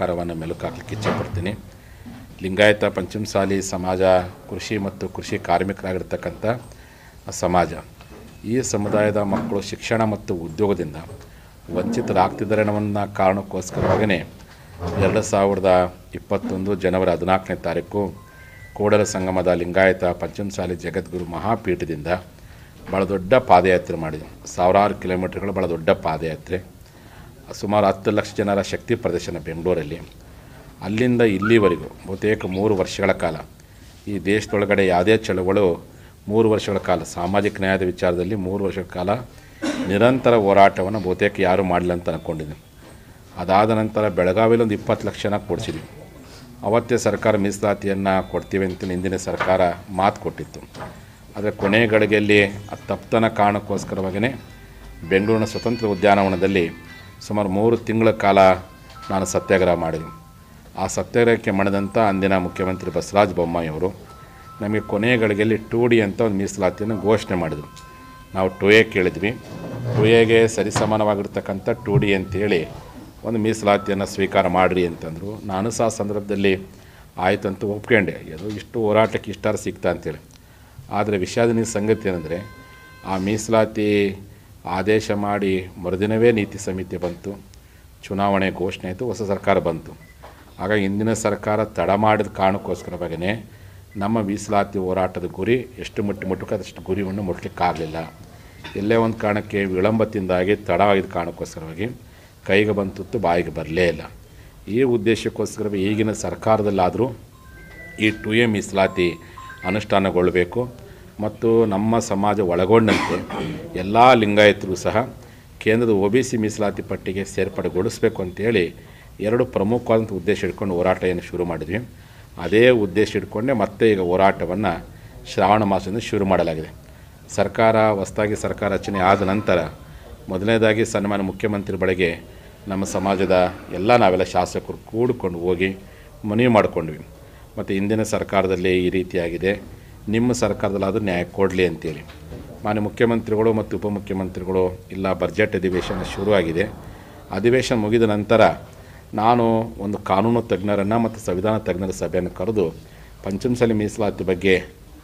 ಸಹಕಾರವನ್ನು ಮೆಲುಕಾಕಲಿಕ್ಕೆ ಇಚ್ಛೆಪಡ್ತೀನಿ ಲಿಂಗಾಯತ ಪಂಚಮಸಾಲಿ ಸಮಾಜ ಕೃಷಿ ಮತ್ತು ಕೃಷಿ ಕಾರ್ಮಿಕರಾಗಿರ್ತಕ್ಕಂಥ ಸಮಾಜ ಈ ಸಮುದಾಯದ ಮಕ್ಕಳು ಶಿಕ್ಷಣ ಮತ್ತು ಉದ್ಯೋಗದಿಂದ ವಂಚಿತರಾಗ್ತಿದ್ದಾರೆ ಅನ್ನೋವನ್ನ ಕಾರಣಕ್ಕೋಸ್ಕರವಾಗಿಯೇ ಎರಡು ಸಾವಿರದ ಇಪ್ಪತ್ತೊಂದು ಜನವರಿ ಹದಿನಾಲ್ಕನೇ ತಾರೀಕು ಕೂಡಲ ಸಂಗಮದ ಲಿಂಗಾಯತ ಪಂಚಮಸಾಲಿ ಜಗದ್ಗುರು ಮಹಾಪೀಠದಿಂದ ಭಾಳ ದೊಡ್ಡ ಪಾದಯಾತ್ರೆ ಮಾಡಿದೆ ಸಾವಿರಾರು ಕಿಲೋಮೀಟರ್ಗಳು ಭಾಳ ದೊಡ್ಡ ಪಾದಯಾತ್ರೆ ಸುಮಾರು ಹತ್ತು ಲಕ್ಷ ಜನರ ಶಕ್ತಿ ಪ್ರದರ್ಶನ ಬೆಂಗಳೂರಲ್ಲಿ ಅಲ್ಲಿಂದ ಇಲ್ಲಿವರೆಗೂ ಬಹುತೇಕ ಮೂರು ವರ್ಷಗಳ ಕಾಲ ಈ ದೇಶದೊಳಗಡೆ ಯಾವುದೇ ಚಳವಳು ಮೂರು ವರ್ಷಗಳ ಕಾಲ ಸಾಮಾಜಿಕ ನ್ಯಾಯದ ವಿಚಾರದಲ್ಲಿ ಮೂರು ವರ್ಷಗಳ ಕಾಲ ನಿರಂತರ ಹೋರಾಟವನ್ನು ಬಹುತೇಕ ಯಾರೂ ಮಾಡಲಿಲ್ಲ ಅಂತ ಅಂದ್ಕೊಂಡಿದ್ದೀನಿ ಅದಾದ ನಂತರ ಬೆಳಗಾವಿಯಲ್ಲಿ ಒಂದು ಇಪ್ಪತ್ತು ಲಕ್ಷ ಜನ ಕೊಡಿಸಿದ್ವಿ ಅವತ್ತೇ ಸರ್ಕಾರ ಮೀಸಲಾತಿಯನ್ನು ಕೊಡ್ತೀವಿ ಅಂತ ಹಿಂದಿನ ಸರ್ಕಾರ ಮಾತು ಕೊಟ್ಟಿತ್ತು ಆದರೆ ಕೊನೆ ಗಳಿಗೆಯಲ್ಲಿ ಆ ತಪ್ಪತನ ಕಾರಣಕ್ಕೋಸ್ಕರವಾಗಿಯೇ ಬೆಂಗಳೂರಿನ ಸ್ವತಂತ್ರ ಉದ್ಯಾನವನದಲ್ಲಿ ಸುಮಾರು ಮೂರು ತಿಂಗಳ ಕಾಲ ನಾನು ಸತ್ಯಾಗ್ರಹ ಮಾಡಿದೆ ಆ ಸತ್ಯಾಗ್ರಹಕ್ಕೆ ಮಾಡಿದಂಥ ಅಂದಿನ ಮುಖ್ಯಮಂತ್ರಿ ಬಸವರಾಜ ಬೊಮ್ಮಾಯಿ ಅವರು ನಮಗೆ ಕೊನೆ ಗಳಿಗೆಯಲ್ಲಿ ಟೂ ಡಿ ಅಂತ ಒಂದು ಮೀಸಲಾತಿಯನ್ನು ಘೋಷಣೆ ಮಾಡಿದರು ನಾವು ಟು ಎ ಕೇಳಿದ್ವಿ ಟು ಎಗೆ ಸರಿಸಮಾನವಾಗಿರ್ತಕ್ಕಂಥ ಟು ಡಿ ಅಂತೇಳಿ ಒಂದು ಮೀಸಲಾತಿಯನ್ನು ಸ್ವೀಕಾರ ಮಾಡಿರಿ ಅಂತಂದರು ನಾನು ಸಹ ಆ ಸಂದರ್ಭದಲ್ಲಿ ಆಯ್ತು ಅಂತ ಒಪ್ಕೊಂಡೆ ಅದು ಇಷ್ಟು ಹೋರಾಟಕ್ಕೆ ಇಷ್ಟಾರು ಸಿಗ್ತಾ ಅಂತೇಳಿ ಆದರೆ ವಿಷಾದನೀಯ ಸಂಗತಿ ಏನಂದರೆ ಆ ಮೀಸಲಾತಿ ಆದೇಶ ಮಾಡಿ ಮರುದಿನವೇ ನೀತಿ ಸಮಿತಿ ಬಂತು ಚುನಾವಣೆ ಘೋಷಣೆ ಆಯಿತು ಹೊಸ ಸರ್ಕಾರ ಬಂತು ಆಗ ಹಿಂದಿನ ಸರ್ಕಾರ ತಡ ಮಾಡಿದ ಕಾರಣಕ್ಕೋಸ್ಕರವಾಗಿಯೇ ನಮ್ಮ ಮೀಸಲಾತಿ ಹೋರಾಟದ ಗುರಿ ಎಷ್ಟು ಮುಟ್ಟಿ ಮುಟ್ಟುಕದಷ್ಟು ಗುರಿಯನ್ನು ಮುಟ್ಲಿಕ್ಕಾಗಲಿಲ್ಲ ಎಲ್ಲೇ ಒಂದು ಕಾರಣಕ್ಕೆ ವಿಳಂಬದಿಂದಾಗಿ ತಡವಾಗಿದ್ದ ಕಾರಣಕ್ಕೋಸ್ಕರವಾಗಿ ಕೈಗೆ ಬಂತುತ್ತು ಬಾಯಿಗೆ ಬರಲೇ ಇಲ್ಲ ಈ ಉದ್ದೇಶಕ್ಕೋಸ್ಕರ ಈಗಿನ ಸರ್ಕಾರದಲ್ಲಾದರೂ ಈ ಟು ಎ ಮೀಸಲಾತಿ ಅನುಷ್ಠಾನಗೊಳ್ಳಬೇಕು ಮತ್ತು ನಮ್ಮ ಸಮಾಜ ಒಳಗೊಂಡಂತೆ ಎಲ್ಲ ಲಿಂಗಾಯತರು ಸಹ ಕೇಂದ್ರದ ಒ ಬಿ ಸಿ ಮೀಸಲಾತಿ ಪಟ್ಟಿಗೆ ಸೇರ್ಪಡೆಗೊಳಿಸಬೇಕು ಅಂತೇಳಿ ಎರಡು ಪ್ರಮುಖವಾದಂಥ ಉದ್ದೇಶ ಇಟ್ಕೊಂಡು ಹೋರಾಟ ಏನು ಶುರು ಮಾಡಿದ್ವಿ ಅದೇ ಉದ್ದೇಶ ಇಟ್ಕೊಂಡೇ ಮತ್ತೆ ಈಗ ಹೋರಾಟವನ್ನು ಶ್ರಾವಣ ಮಾಸದಿಂದ ಶುರು ಮಾಡಲಾಗಿದೆ ಸರ್ಕಾರ ಹೊಸದಾಗಿ ಸರ್ಕಾರ ರಚನೆ ಆದ ನಂತರ ಮೊದಲನೇದಾಗಿ ಸನ್ಮಾನ್ಯ ಮುಖ್ಯಮಂತ್ರಿ ಬಳಿಗೆ ನಮ್ಮ ಸಮಾಜದ ಎಲ್ಲ ನಾವೆಲ್ಲ ಶಾಸಕರು ಕೂಡಿಕೊಂಡು ಹೋಗಿ ಮನವಿ ಮಾಡಿಕೊಂಡ್ವಿ ಮತ್ತು ಹಿಂದಿನ ಸರ್ಕಾರದಲ್ಲಿ ಈ ರೀತಿಯಾಗಿದೆ ನಿಮ್ಮ ಸರ್ಕಾರದಲ್ಲಾದರೂ ನ್ಯಾಯ ಕೊಡಲಿ ಅಂತೇಳಿ ಮಾನ್ಯ ಮುಖ್ಯಮಂತ್ರಿಗಳು ಮತ್ತು ಉಪಮುಖ್ಯಮಂತ್ರಿಗಳು ಇಲ್ಲ ಬಜೆಟ್ ಅಧಿವೇಶನ ಶುರುವಾಗಿದೆ ಅಧಿವೇಶನ ಮುಗಿದ ನಂತರ ನಾನು ಒಂದು ಕಾನೂನು ತಜ್ಞರನ್ನು ಮತ್ತು ಸಂವಿಧಾನ ತಜ್ಞರ ಸಭೆಯನ್ನು ಕರೆದು ಪಂಚಮಸಾಲಿ ಮೀಸಲಾತಿ ಬಗ್ಗೆ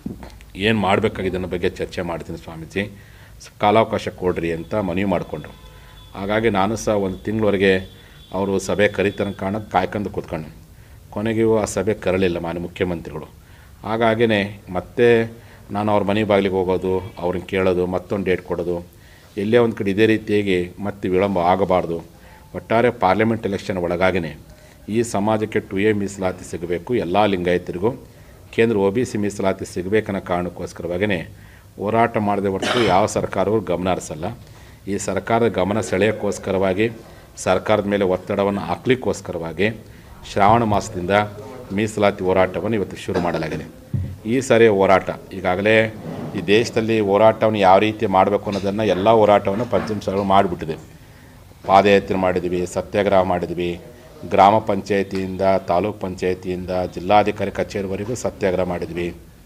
ಏನು ಮಾಡಬೇಕಾಗಿದೆ ಅನ್ನೋ ಬಗ್ಗೆ ಚರ್ಚೆ ಮಾಡ್ತೀನಿ ಸ್ವಾಮೀಜಿ ಸ್- ಕಾಲಾವಕಾಶ ಕೊಡ್ರಿ ಅಂತ ಮನವಿ ಮಾಡಿಕೊಂಡ್ರು ಹಾಗಾಗಿ ನಾನು ಸಹ ಒಂದು ತಿಂಗಳವರೆಗೆ ಅವರು ಸಭೆ ಕರೀತಾರ ಕಾರಣ ಕಾಯ್ಕೊಂಡು ಕೂತ್ಕೊಂಡು ಕೊನೆಗೂ ಆ ಸಭೆ ಕರಲಿಲ್ಲ ಮಾನ್ಯ ಮುಖ್ಯಮಂತ್ರಿಗಳು ಹಾಗಾಗಿನೇ ಮತ್ತೆ ನಾನು ಅವ್ರ ಮನೆ ಬಾಗಿಲಿಗೆ ಹೋಗೋದು ಅವ್ರನ್ನ ಕೇಳೋದು ಮತ್ತೊಂದು ಡೇಟ್ ಕೊಡೋದು ಎಲ್ಲೇ ಒಂದು ಕಡೆ ಇದೇ ರೀತಿಯಾಗಿ ಮತ್ತೆ ವಿಳಂಬ ಆಗಬಾರ್ದು ಒಟ್ಟಾರೆ ಪಾರ್ಲಿಮೆಂಟ್ ಎಲೆಕ್ಷನ್ ಒಳಗಾಗಿನೇ ಈ ಸಮಾಜಕ್ಕೆ ಟು ಎ ಮೀಸಲಾತಿ ಸಿಗಬೇಕು ಎಲ್ಲ ಲಿಂಗಾಯತರಿಗೂ ಕೇಂದ್ರ ಒ ಬಿ ಸಿ ಮೀಸಲಾತಿ ಸಿಗಬೇಕನ್ನೋ ಕಾರಣಕ್ಕೋಸ್ಕರವಾಗಿಯೇ ಹೋರಾಟ ಮಾಡದೆ ಹೊರತು ಯಾವ ಸರ್ಕಾರವೂ ಗಮನ ಹರಿಸಲ್ಲ ಈ ಸರ್ಕಾರದ ಗಮನ ಸೆಳೆಯೋಕ್ಕೋಸ್ಕರವಾಗಿ ಸರ್ಕಾರದ ಮೇಲೆ ಒತ್ತಡವನ್ನು ಹಾಕ್ಲಿಕ್ಕೋಸ್ಕರವಾಗಿ ಶ್ರಾವಣ ಮಾಸದಿಂದ ಮೀಸಲಾತಿ ಹೋರಾಟವನ್ನು ಇವತ್ತು ಶುರು ಮಾಡಲಾಗಿದೆ ಈ ಸರಿ ಹೋರಾಟ ಈಗಾಗಲೇ ಈ ದೇಶದಲ್ಲಿ ಹೋರಾಟವನ್ನು ಯಾವ ರೀತಿ ಮಾಡಬೇಕು ಅನ್ನೋದನ್ನು ಎಲ್ಲ ಹೋರಾಟವನ್ನು ಪಂಚಮಸಾಲಿಗಳು ಮಾಡಿಬಿಟ್ಟಿದೆ ಪಾದಯಾತ್ರೆ ಮಾಡಿದ್ವಿ ಸತ್ಯಾಗ್ರಹ ಮಾಡಿದ್ವಿ ಗ್ರಾಮ ಪಂಚಾಯತಿಯಿಂದ ತಾಲೂಕ್ ಪಂಚಾಯತಿಯಿಂದ ಜಿಲ್ಲಾಧಿಕಾರಿ ಕಚೇರಿವರೆಗೂ ಸತ್ಯಾಗ್ರಹ ಮಾಡಿದ್ವಿ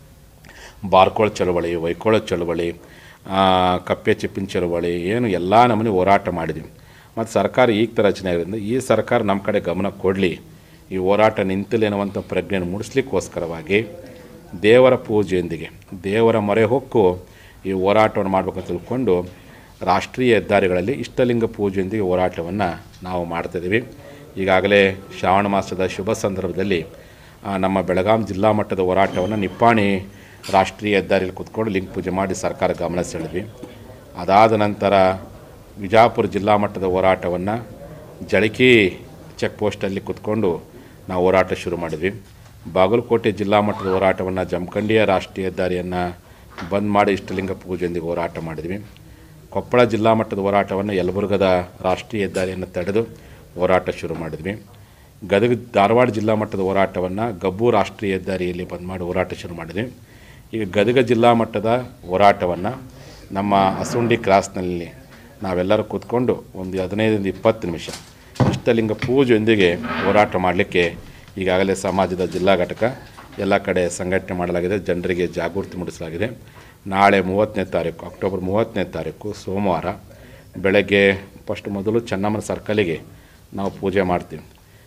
ಬಾರ್ಕೋಳ ಚಳವಳಿ ವೈಕೋಳ ಚಳವಳಿ ಆ, ಕಪ್ಪೆ ಚಿಪ್ಪಿನ ಚಳವಳಿ ಏನು ಎಲ್ಲ ನಮೂನೆ ಹೋರಾಟ ಮಾಡಿದ್ವಿ ಮತ್ತು ಸರ್ಕಾರ ಈಗ ಥರ ರಚನೆ ಆಗಿರೋದ್ರಿಂದ ಈ ಸರ್ಕಾರ ನಮ್ಮ ಕಡೆ ಗಮನ ಕೊಡಲಿ ಈ ಹೋರಾಟ ನಿಂತಿಲ್ಲ ಅನ್ನುವಂಥ ಪ್ರಜ್ಞೆಯನ್ನು ಮೂಡಿಸ್ಲಿಕ್ಕೋಸ್ಕರವಾಗಿ ದೇವರ ಪೂಜೆಯೊಂದಿಗೆ ದೇವರ ಮೊರೆ ಹೊಕ್ಕು ಈ ಹೋರಾಟವನ್ನು ಮಾಡಬೇಕಂತ ತಿಳ್ಕೊಂಡು ರಾಷ್ಟ್ರೀಯ ಹೆದ್ದಾರಿಗಳಲ್ಲಿ ಇಷ್ಟಲಿಂಗ ಪೂಜೆಯೊಂದಿಗೆ ಹೋರಾಟವನ್ನು ನಾವು ಮಾಡ್ತಾಯಿದ್ದೀವಿ ಈಗಾಗಲೇ ಶ್ರಾವಣ ಮಾಸದ ಶುಭ ಸಂದರ್ಭದಲ್ಲಿ ಆ, ನಮ್ಮ ಬೆಳಗಾಂ ಜಿಲ್ಲಾ ಮಟ್ಟದ ಹೋರಾಟವನ್ನು ನಿಪ್ಪಾಣಿ ರಾಷ್ಟ್ರೀಯ ಹೆದ್ದಾರಿಯಲ್ಲಿ ಕೂತ್ಕೊಂಡು ಲಿಂಗ ಪೂಜೆ ಮಾಡಿ ಸರ್ಕಾರ ಗಮನ ಸೆಳೆದ್ವಿ ಅದಾದ ನಂತರ ವಿಜಾಪುರ ಜಿಲ್ಲಾ ಮಟ್ಟದ ಹೋರಾಟವನ್ನು ಜಳಕಿ ಚೆಕ್ ಪೋಸ್ಟಲ್ಲಿ ಕೂತ್ಕೊಂಡು ನಾವು ಹೋರಾಟ ಶುರು ಮಾಡಿದ್ವಿ ಬಾಗಲಕೋಟೆ ಜಿಲ್ಲಾ ಮಟ್ಟದ ಹೋರಾಟವನ್ನು ಜಮಖಂಡಿಯ ರಾಷ್ಟ್ರೀಯ ಹೆದ್ದಾರಿಯನ್ನು ಬಂದ್ ಮಾಡಿ ಇಷ್ಟಲಿಂಗ ಪೂಜೆಯೊಂದಿಗೆ ಹೋರಾಟ ಮಾಡಿದ್ವಿ ಕೊಪ್ಪಳ ಜಿಲ್ಲಾ ಮಟ್ಟದ ಹೋರಾಟವನ್ನು ಯಲಬುರ್ಗದ ರಾಷ್ಟ್ರೀಯ ಹೆದ್ದಾರಿಯನ್ನು ತಡೆದು ಹೋರಾಟ ಶುರು ಮಾಡಿದ್ವಿ ಗದಗ ಧಾರವಾಡ ಜಿಲ್ಲಾ ಮಟ್ಟದ ಹೋರಾಟವನ್ನು ಗಬ್ಬು ರಾಷ್ಟ್ರೀಯ ಹೆದ್ದಾರಿಯಲ್ಲಿ ಬಂದ್ ಮಾಡಿ ಹೋರಾಟ ಶುರು ಮಾಡಿದ್ವಿ ಈಗ ಗದಗ ಜಿಲ್ಲಾ ಮಟ್ಟದ ಹೋರಾಟವನ್ನು ನಮ್ಮ ಅಸುಂಡಿ ಕ್ರಾಸ್ನಲ್ಲಿ ನಾವೆಲ್ಲರೂ ಕೂತ್ಕೊಂಡು ಒಂದು ಹದಿನೈದರಿಂದ ಇಪ್ಪತ್ತು ನಿಮಿಷ ಇಷ್ಟಲಿಂಗ ಪೂಜೆಯೊಂದಿಗೆ ಹೋರಾಟ ಮಾಡಲಿಕ್ಕೆ ಈಗಾಗಲೇ ಸಮಾಜದ ಜಿಲ್ಲಾ ಘಟಕ ಎಲ್ಲ ಕಡೆ ಸಂಘಟನೆ ಮಾಡಲಾಗಿದೆ ಜನರಿಗೆ ಜಾಗೃತಿ ಮೂಡಿಸಲಾಗಿದೆ ನಾಳೆ ಮೂವತ್ತನೇ ತಾರೀಕು ಅಕ್ಟೋಬರ್ ಮೂವತ್ತನೇ ತಾರೀಕು ಸೋಮವಾರ ಬೆಳಗ್ಗೆ ಫಸ್ಟ್ ಮೊದಲು ಚೆನ್ನಮ್ಮನ ಸರ್ಕಲಿಗೆ ನಾವು ಪೂಜೆ ಮಾಡ್ತೀವಿ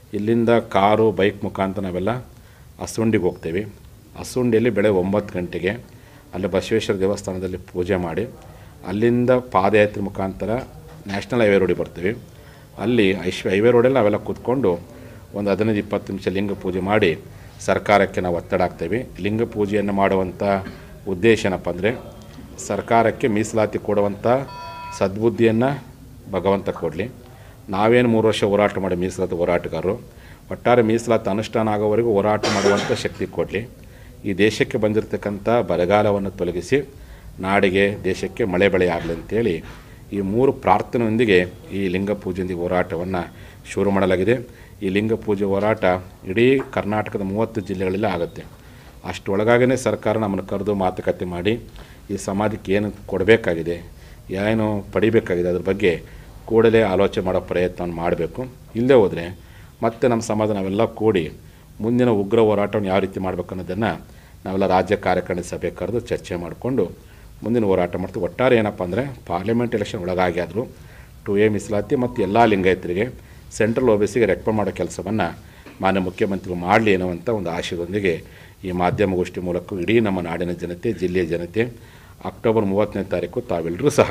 ಇಲ್ಲಿಂದ ಕಾರು ಬೈಕ್ ಮುಖಾಂತರ ನಾವೆಲ್ಲ ಹಸುಂಡಿಗೆ ಹೋಗ್ತೇವೆ ಹಸುಂಡಿಯಲ್ಲಿ ಬೆಳಗ್ಗೆ ಒಂಬತ್ತು ಗಂಟೆಗೆ ಅಲ್ಲಿ ಬಸವೇಶ್ವರ ದೇವಸ್ಥಾನದಲ್ಲಿ ಪೂಜೆ ಮಾಡಿ ಅಲ್ಲಿಂದ ಪಾದಯಾತ್ರೆ ಮುಖಾಂತರ ನ್ಯಾಷನಲ್ ಹೈವೇ ರೋಡಿಗೆ ಬರ್ತೀವಿ ಅಲ್ಲಿ ಐಶ್ ಹೈವೇ ರೋಡಲ್ಲಿ ನಾವೆಲ್ಲ ಕೂತ್ಕೊಂಡು ಒಂದು ಹದಿನೈದು ಇಪ್ಪತ್ತು ನಿಮಿಷ ಲಿಂಗ ಪೂಜೆ ಮಾಡಿ ಸರ್ಕಾರಕ್ಕೆ ನಾವು ಒತ್ತಡ ಹಾಕ್ತೇವೆ ಲಿಂಗ ಪೂಜೆಯನ್ನು ಮಾಡುವಂಥ ಉದ್ದೇಶ ಏನಪ್ಪ ಅಂದರೆ ಸರ್ಕಾರಕ್ಕೆ ಮೀಸಲಾತಿ ಕೊಡುವಂಥ ಸದ್ಬುದ್ಧಿಯನ್ನು ಭಗವಂತ ಕೊಡಲಿ ನಾವೇನು ಮೂರು ವರ್ಷ ಹೋರಾಟ ಮಾಡಿ ಮೀಸಲಾತಿ ಹೋರಾಟಗಾರರು ಒಟ್ಟಾರೆ ಮೀಸಲಾತಿ ಅನುಷ್ಠಾನ ಆಗೋವರೆಗೂ ಹೋರಾಟ ಮಾಡುವಂಥ ಶಕ್ತಿ ಕೊಡಲಿ ಈ ದೇಶಕ್ಕೆ ಬಂದಿರತಕ್ಕಂಥ ಬರಗಾಲವನ್ನು ತೊಲಗಿಸಿ ನಾಡಿಗೆ ದೇಶಕ್ಕೆ ಮಳೆ ಬೆಳೆ ಆಗಲಿ ಅಂತೇಳಿ ಈ ಮೂರು ಪ್ರಾರ್ಥನೆಯೊಂದಿಗೆ ಈ ಲಿಂಗ ಪೂಜೆಯೊಂದಿಗೆ ಹೋರಾಟವನ್ನು ಶುರು ಮಾಡಲಾಗಿದೆ ಈ ಲಿಂಗ ಪೂಜೆ ಹೋರಾಟ ಇಡೀ ಕರ್ನಾಟಕದ ಮೂವತ್ತು ಜಿಲ್ಲೆಗಳಲ್ಲಿ ಆಗುತ್ತೆ ಅಷ್ಟರೊಳಗಾಗೇ ಸರ್ಕಾರ ನಮ್ಮನ್ನು ಕರೆದು ಮಾತುಕತೆ ಮಾಡಿ ಈ ಸಮಾಜಕ್ಕೆ ಏನು ಕೊಡಬೇಕಾಗಿದೆ ಏನು ಪಡಿಬೇಕಾಗಿದೆ ಅದ್ರ ಬಗ್ಗೆ ಕೂಡಲೇ ಆಲೋಚನೆ ಮಾಡೋ ಪ್ರಯತ್ನವನ್ನು ಮಾಡಬೇಕು ಇಲ್ಲದೆ ಹೋದರೆ ಮತ್ತೆ ನಮ್ಮ ಸಮಾಜ ನಾವೆಲ್ಲ ಕೂಡಿ ಮುಂದಿನ ಉಗ್ರ ಹೋರಾಟವನ್ನು ಯಾವ ರೀತಿ ಮಾಡಬೇಕು ಅನ್ನೋದನ್ನು ನಾವೆಲ್ಲ ರಾಜ್ಯ ಕಾರ್ಯಕಾರಿಣಿ ಸಭೆ ಕರೆದು ಚರ್ಚೆ ಮಾಡಿಕೊಂಡು ಮುಂದಿನ ಹೋರಾಟ ಮಾಡ್ತೀವಿ ಒಟ್ಟಾರೆ ಏನಪ್ಪ ಅಂದರೆ ಪಾರ್ಲಿಮೆಂಟ್ ಎಲೆಕ್ಷನ್ ಒಳಗಾಗಿ ಆದರೂ ಟು ಎ ಮೀಸಲಾತಿ ಮತ್ತು ಎಲ್ಲ ಲಿಂಗಾಯತರಿಗೆ ಸೆಂಟ್ರಲ್ ಒ ಬಿ ಸಿಗೆ ರೆಕಮೆಂಡ್ ಮಾಡೋ ಕೆಲಸವನ್ನು ಮಾನ್ಯ ಮುಖ್ಯಮಂತ್ರಿಗಳು ಮಾಡಲಿ ಅನ್ನುವಂಥ ಒಂದು ಆಶಯದೊಂದಿಗೆ ಈ ಮಾಧ್ಯಮಗೋಷ್ಠಿ ಮೂಲಕ ಇಡೀ ನಮ್ಮ ನಾಡಿನ ಜನತೆ ಜಿಲ್ಲೆಯ ಜನತೆ ಅಕ್ಟೋಬರ್ ಮೂವತ್ತನೇ ತಾರೀಕು ತಾವೆಲ್ಲರೂ ಸಹ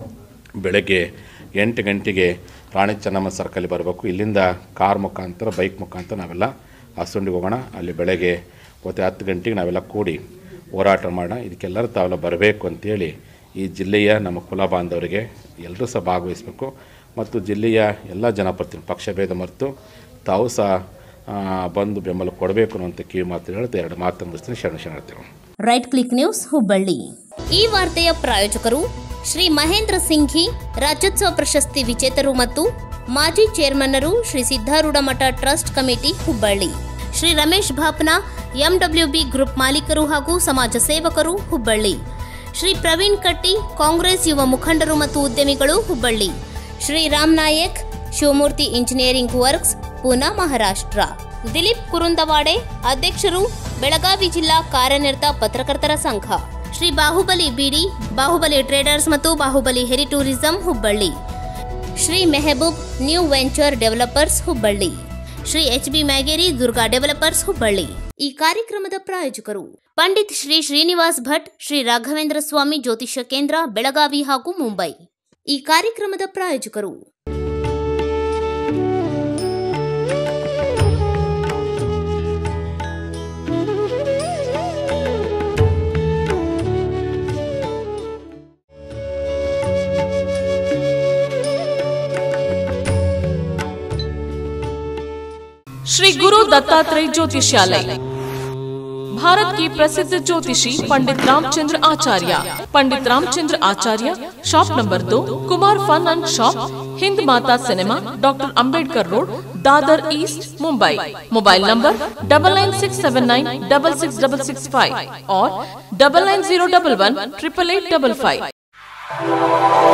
ಬೆಳಗ್ಗೆ ಎಂಟು ಗಂಟೆಗೆ ರಾಣಿ ಚೆನ್ನಮ್ಮ ಸರ್ಕಲ್ಲಿ ಬರಬೇಕು ಇಲ್ಲಿಂದ ಕಾರ್ ಮುಖಾಂತರ ಬೈಕ್ ಮುಖಾಂತರ ನಾವೆಲ್ಲ ಹಸುಂಡಿಗೆ ಹೋಗೋಣ ಅಲ್ಲಿ ಬೆಳಗ್ಗೆ ಮತ್ತು ಹತ್ತು ಗಂಟೆಗೆ ನಾವೆಲ್ಲ ಕೂಡಿ ಹೋರಾಟ ಮಾಡೋಣ ಇದಕ್ಕೆಲ್ಲರೂ ತಾವೆಲ್ಲ ಬರಬೇಕು ಅಂತೇಳಿ ಈ ಜಿಲ್ಲೆಯ ನಮ್ಮ ಕುಲ ಬಾಂಧವರಿಗೆ ಎಲ್ಲರೂ ಸಹ ಭಾಗವಹಿಸಬೇಕು ಮತ್ತು ಜಿಲ್ಲೆಯ ಎಲ್ಲ ಜನಪ್ರತಿನಿಧಿ ಪಕ್ಷಭೇದ ಮರೆತು ತಾವು ಸಹ ಆ, ಬಂದು ಬೆಂಬಲ ಕೊಡಬೇಕು ಅನ್ನುವಂಥ ಕಿವಿ ಮಾತು ಹೇಳ್ತಾ ಎರಡು ಮಾತು ಮುಗಿಸ್ತೀನಿ ಶರಣ ಶರಣಾರ್ಥಿಗಳು ರೈಟ್ ಕ್ಲಿಕ್ ನ್ಯೂಸ್ ಹುಬ್ಬಳ್ಳಿ ಈ ವಾರ್ತೆಯ ಪ್ರಾಯೋಜಕರು ಶ್ರೀ ಮಹೇಂದ್ರ ಸಿಂಘಿ ರಾಜ್ಯೋತ್ಸವ ಪ್ರಶಸ್ತಿ ವಿಜೇತರು ಮತ್ತು ಮಾಜಿ ಚೇರ್ಮನ್ನರು Shri Siddharoodha Math trust committee Hubballi Shri Ramesh Bhapna MWB group ಮಾಲೀಕರು ಹಾಗೂ ಸಮಾಜ ಸೇವಕರು ಹುಬ್ಬಳ್ಳಿ ಶ್ರೀ ಪ್ರವೀಣ್ ಕಟ್ಟಿ ಕಾಂಗ್ರೆಸ್ ಯುವ ಮುಖಂಡರು ಮತ್ತು ಉದ್ಯಮಿಗಳು ಹುಬ್ಬಳ್ಳಿ ಶ್ರೀ ರಾಮ್ ನಾಯಕ್ ಶಿವಮೂರ್ತಿ ಇಂಜಿನಿಯರಿಂಗ್ ವರ್ಕ್ಸ್ ಪೂನಾ ಮಹಾರಾಷ್ಟ್ರ ದಿಲೀಪ್ ಕುರುಂದವಾಡೆ ಅಧ್ಯಕ್ಷರು ಬೆಳಗಾವಿ ಜಿಲ್ಲಾ ಕಾರ್ಯನಿರತ ಪತ್ರಕರ್ತರ ಸಂಘ ಶ್ರೀ ಬಾಹುಬಲಿ ಬಿಡಿ ಬಾಹುಬಲಿ ಟ್ರೇಡರ್ಸ್ ಮತ್ತು ಬಾಹುಬಲಿ ಹೆರಿ tourism Hubballi Shri Mehboob new venture developers Hubballi Shri H B Myageri Durga developers Hubballi ಈ ಕಾರ್ಯಕ್ರಮದ ಪ್ರಾಯೋಜಕರು ಪಂಡಿತ್ ಶ್ರೀ ಶ್ರೀನಿವಾಸ್ ಭಟ್ ಶ್ರೀ ರಾಘವೇಂದ್ರ ಸ್ವಾಮಿ ಜ್ಯೋತಿಷ್ಯ ಕೇಂದ್ರ ಬೆಳಗಾವಿ ಹಾಗೂ ಮುಂಬೈ ಈ ಕಾರ್ಯಕ್ರಮದ ಪ್ರಾಯೋಜಕರು श्री गुरु दत्तात्रेय ज्योतिषालय भारत की प्रसिद्ध ज्योतिषी पंडित रामचंद्र आचार्य पंडित रामचंद्र आचार्य शॉप नंबर दो Kumar fun and shop Hind Mata cinema doctor Ambedkar road Dadar east Mumbai mobile number double nine six seven nine double six double six five और double nine zero double one triple eight double five